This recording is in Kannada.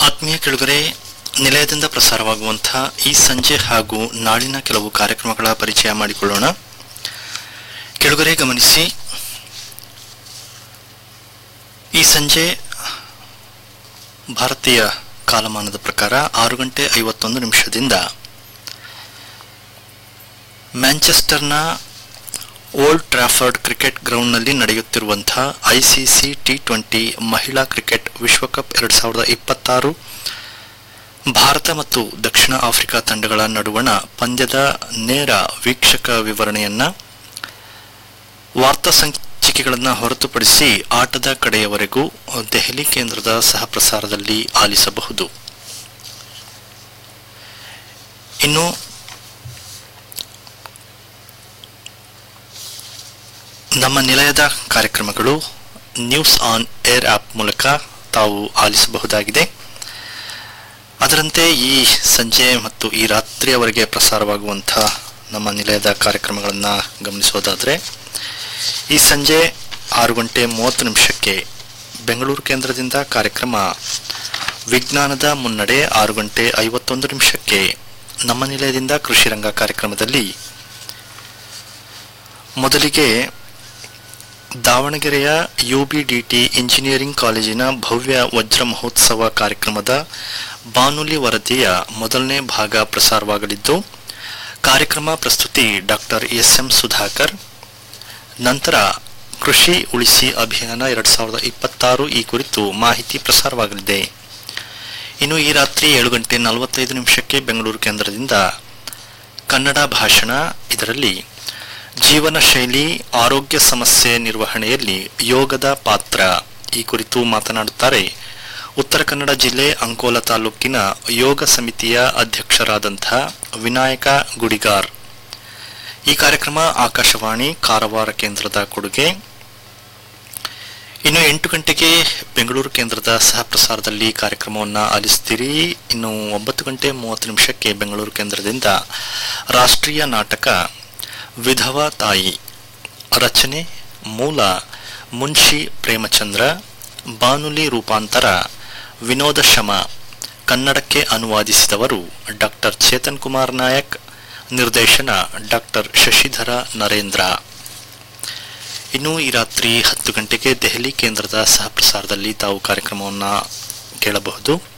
ಆತ್ಮೀಯ ಕೆಳಗರೆ ನಿಲಯದಿಂದ ಪ್ರಸಾರವಾಗುವಂತಹ ಈ ಸಂಜೆ ಹಾಗೂ ನಾಳಿನ ಕೆಲವು ಕಾರ್ಯಕ್ರಮಗಳ ಪರಿಚಯ ಮಾಡಿಕೊಳ್ಳೋಣ ಕೆಳಗರೆ ಗಮನಿಸಿ ಈ ಸಂಜೆ ಭಾರತೀಯ ಕಾಲಮಾನದ ಪ್ರಕಾರ ಆರು ಗಂಟೆ ಐವತ್ತೊಂದು ನಿಮಿಷದಿಂದ ಮ್ಯಾಂಚೆಸ್ಟರ್ನ ಓಲ್ಡ್ ಟ್ರಾಫರ್ಡ್ ಕ್ರಿಕೆಟ್ ಗ್ರೌಂಡ್ನಲ್ಲಿ ನಡೆಯುತ್ತಿರುವಂತಹ ಐಸಿಸಿ ಟಿ ಟ್ವೆಂಟಿ ಮಹಿಳಾ ಕ್ರಿಕೆಟ್ ವಿಶ್ವಕಪ್ ಎರಡ್ ಸಾವಿರದ ಇಪ್ಪತ್ತಾರು ಭಾರತ ಮತ್ತು ದಕ್ಷಿಣ ಆಫ್ರಿಕಾ ತಂಡಗಳ ನಡುವಣ ಪಂದ್ಯದ ನೇರ ವೀಕ್ಷಕ ವಿವರಣೆಯನ್ನ ವಾರ್ತಾ ಸಂಚಿಕೆಗಳನ್ನು ಹೊರತುಪಡಿಸಿ ಆಟದ ಕಡೆಯವರೆಗೂ ದೆಹಲಿ ಕೇಂದ್ರದ ಸಹಪ್ರಸಾರದಲ್ಲಿ ಆಲಿಸಬಹುದು ಇನ್ನು ನಮ್ಮ ನಿಲಯದ ಕಾರ್ಯಕ್ರಮಗಳು ನ್ಯೂಸ್ ಆನ್ ಏರ್ ಆಪ್ ಮೂಲಕ ತಾವು ಆಲಿಸಬಹುದಾಗಿದೆ ಅದರಂತೆ ಈ ಸಂಜೆ ಮತ್ತು ಈ ರಾತ್ರಿಯವರೆಗೆ ಪ್ರಸಾರವಾಗುವಂತಹ ನಮ್ಮ ನಿಲಯದ ಕಾರ್ಯಕ್ರಮಗಳನ್ನು ಗಮನಿಸೋದಾದರೆ ಈ ಸಂಜೆ ಆರು ಗಂಟೆ ಮೂವತ್ತು ನಿಮಿಷಕ್ಕೆ ಬೆಂಗಳೂರು ಕೇಂದ್ರದಿಂದ ಕಾರ್ಯಕ್ರಮ ವಿಜ್ಞಾನದ ಮುನ್ನಡೆ ಆರು ಗಂಟೆ ಐವತ್ತೊಂದು ನಿಮಿಷಕ್ಕೆ ನಮ್ಮ ನಿಲಯದಿಂದ ಕೃಷಿ ರಂಗ ಕಾರ್ಯಕ್ರಮದಲ್ಲಿ ಮೊದಲಿಗೆ ದಾವಣಗೆರೆಯ ಯುಬಿಡಿಟಿ ಇಂಜಿನಿಯರಿಂಗ್ ಕಾಲೇಜಿನ ಭವ್ಯ ವಜ್ರ ಮಹೋತ್ಸವ ಕಾರ್ಯಕ್ರಮದ ಬಾನುಲಿ ವರದಿಯ ಮೊದಲನೇ ಭಾಗ ಪ್ರಸಾರವಾಗಲಿದ್ದು ಕಾರ್ಯಕ್ರಮ ಪ್ರಸ್ತುತಿ ಡಾಕ್ಟರ್ ಎಸ್ ಎಂ ಸುಧಾಕರ್ ನಂತರ ಕೃಷಿ ಉಳಿಸಿ ಅಭಿಯಾನ ಎರಡ್ ಸಾವಿರದ ಇಪ್ಪತ್ತಾರು ಈ ಕುರಿತು ಮಾಹಿತಿ ಪ್ರಸಾರವಾಗಲಿದೆ ಇನ್ನು ಈ ರಾತ್ರಿ ಏಳು ಗಂಟೆ ನಲವತ್ತೈದು ನಿಮಿಷಕ್ಕೆ ಬೆಂಗಳೂರು ಕೇಂದ್ರದಿಂದ ಕನ್ನಡ ಭಾಷಣ ಇದರಲ್ಲಿ ಜೀವನ ಶೈಲಿ ಆರೋಗ್ಯ ಸಮಸ್ಯೆ ನಿರ್ವಹಣೆಯಲ್ಲಿ ಯೋಗದ ಪಾತ್ರ ಈ ಕುರಿತು ಮಾತನಾಡುತ್ತಾರೆ ಉತ್ತರ ಕನ್ನಡ ಜಿಲ್ಲೆ ಅಂಕೋಲ ತಾಲೂಕಿನ ಯೋಗ ಸಮಿತಿಯ ಅಧ್ಯಕ್ಷರಾದಂತಹ ವಿನಾಯಕ ಗುಡಿಗಾರ್ ಈ ಕಾರ್ಯಕ್ರಮ ಆಕಾಶವಾಣಿ ಕಾರವಾರ ಕೇಂದ್ರದ ಕೊಡುಗೆ ಇನ್ನು ಎಂಟು ಗಂಟೆಗೆ ಬೆಂಗಳೂರು ಕೇಂದ್ರದ ಸಹ ಪ್ರಸಾರದಲ್ಲಿ ಕಾರ್ಯಕ್ರಮವನ್ನು ಆಲಿಸ್ತೀರಿ ಇನ್ನು ಒಂಬತ್ತು ಗಂಟೆ ಮೂವತ್ತು ನಿಮಿಷಕ್ಕೆ ಬೆಂಗಳೂರು ಕೇಂದ್ರದಿಂದ ರಾಷ್ಟ್ರೀಯ ನಾಟಕ ವಿಧವಾ ತಾಯಿ ರಚನೆ ಮೂಲ ಮುನ್ಷಿ ಪ್ರೇಮಚಂದ್ರ ಬಾನುಲಿ ರೂಪಾಂತರ ವಿನೋದ ಶಮ ಕನ್ನಡಕ್ಕೆ ಅನುವಾದಿಸಿದವರು ಡಾಕ್ಟರ್ ಚೇತನ್ ಕುಮಾರ್ ನಾಯಕ್ ನಿರ್ದೇಶನ ಡಾಕ್ಟರ್ ಶಶಿಧರ ನರೇಂದ್ರ ಇನ್ನು ಈ ರಾತ್ರಿ ಹತ್ತು ಗಂಟೆಗೆ ದೆಹಲಿ ಕೇಂದ್ರದ ಸಹ ಪ್ರಸಾರದಲ್ಲಿ ತಾವು ಕಾರ್ಯಕ್ರಮವನ್ನು ಕೇಳಬಹುದು